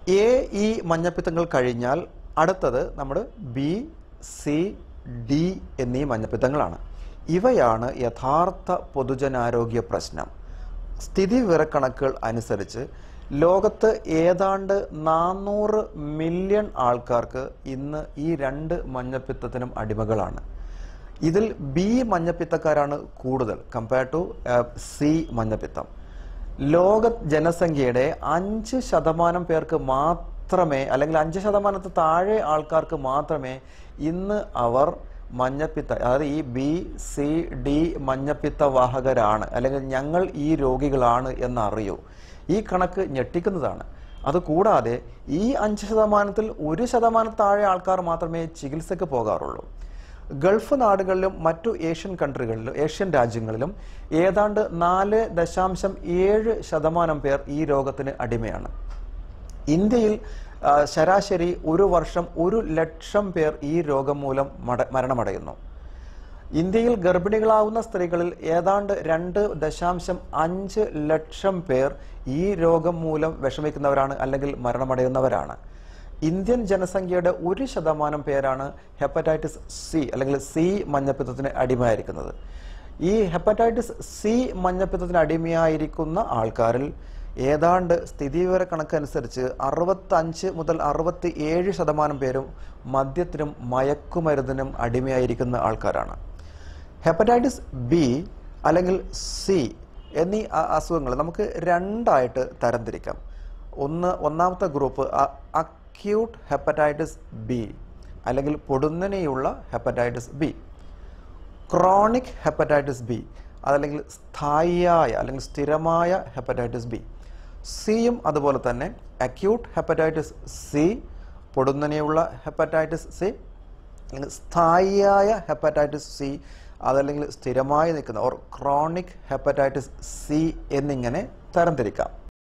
A E മഞ്ഞപ്പിത്തങ്ങൾ കഴിഞ്ഞാൽ അടുത്തത് നമ്മുടെ ബി സി ഡി എന്നീ മഞ്ഞപ്പിത്തങ്ങളാണ് ഇവയാണ് യഥാർത്ഥ പൊതുജനാരോഗ്യ പ്രശ്നം സ്ഥിതി വിവരക്കണക്കുകൾ അനുസരിച്ച് ലോകത്ത് ഏതാണ്ട് നാനൂറ് മില്യൺ ആൾക്കാർക്ക് ഇന്ന് ഈ രണ്ട് മഞ്ഞപ്പിത്തത്തിനും അടിമകളാണ് ഇതിൽ ബി മഞ്ഞപ്പിത്തക്കാരാണ് കൂടുതൽ കമ്പയർ ടു സി മഞ്ഞപ്പിത്തം ലോക ജനസംഖ്യയുടെ അഞ്ച് ശതമാനം പേർക്ക് മാത്രമേ അല്ലെങ്കിൽ അഞ്ച് ശതമാനത്തിൽ താഴെ ആൾക്കാർക്ക് മാത്രമേ ഇന്ന് അവർ മഞ്ഞപ്പിത്ത അതായത് ഈ ബി സി ഡി മഞ്ഞപ്പിത്ത വാഹകരാണ് അല്ലെങ്കിൽ ഞങ്ങൾ ഈ രോഗികളാണ് എന്നറിയൂ ഈ കണക്ക് ഞെട്ടിക്കുന്നതാണ് അതുകൂടാതെ ഈ അഞ്ച് ശതമാനത്തിൽ ഒരു ശതമാനം താഴെ ആൾക്കാർ മാത്രമേ ചികിത്സയ്ക്ക് പോകാറുള്ളൂ ഗൾഫ് നാടുകളിലും മറ്റു ഏഷ്യൻ കൺട്രികളിലും ഏഷ്യൻ രാജ്യങ്ങളിലും ഏതാണ്ട് നാല് ദശാംശം ഏഴ് ശതമാനം പേർ ഈ രോഗത്തിന് അടിമയാണ് ഇന്ത്യയിൽ ആ, ശരാശരി ഒരു വർഷം ഒരു ലക്ഷം പേർ ഈ രോഗം മൂലം മട- മരണമടയുന്നു ഇന്ത്യയിൽ ഗർഭിണികളാവുന്ന സ്ത്രീകളിൽ ഏതാണ്ട് രണ്ട് ദശാംശം അഞ്ച് ലക്ഷം പേർ ഈ രോഗം മൂലം വിഷമിക്കുന്നവരാണ് അല്ലെങ്കിൽ മരണമടയുന്നവരാണ് ഇന്ത്യൻ ജനസംഖ്യയുടെ ഒരു ശതമാനം പേരാണ് ഹെപ്പറ്റൈറ്റിസ് സി അല്ലെങ്കിൽ സി മഞ്ഞപ്പിത്തത്തിന് അടിമയായിരിക്കുന്നത് ഈ ഹെപ്പറ്റൈറ്റിസ് സി മഞ്ഞപ്പിത്തത്തിന് അടിമയായിരിക്കുന്ന ആൾക്കാരിൽ ഏതാണ്ട് സ്ഥിതിവിവര കണക്കനുസരിച്ച് അറുപത്തഞ്ച് മുതൽ അറുപത്തി ഏഴ് ശതമാനം പേരും മദ്യത്തിനും മയക്കുമരുന്നിനും അടിമയായിരിക്കുന്ന ആൾക്കാരാണ് ഹെപ്പറ്റൈറ്റിസ് ബി അല്ലെങ്കിൽ സി എന്നീ അ- അസുഖങ്ങൾ നമുക്ക് രണ്ടായിട്ട് തരംതിരിക്കാം ഒന്ന് ഒന്നാമത്തെ ഗ്രൂപ്പ് അക്യൂട്ട് ഹെപ്പറ്റൈറ്റിസ് ബി അല്ലെങ്കിൽ പൊടുന്നനെയുള്ള hepatitis B chronic hepatitis B അതല്ലെങ്കിൽ സ്ഥായിയായ അല്ലെങ്കിൽ സ്ഥിരമായ ഹെപ്പറ്റൈറ്റിസ് ബി സിയും അതുപോലെ തന്നെ അക്യൂട്ട് ഹെപ്പറ്റൈറ്റിസ് സി പൊടുന്നനെയുള്ള ഹെപ്പറ്റൈറ്റിസ് സി അല്ലെങ്കിൽ സ്ഥായിയായ ഹെപ്പറ്റൈറ്റിസ് സി അതല്ലെങ്കിൽ സ്ഥിരമായി നിൽക്കുന്ന ഓർ ക്രോണിക് ഹെപ്പറ്റൈറ്റിസ് സി എന്നിങ്ങനെ തരംതിരിക്കാം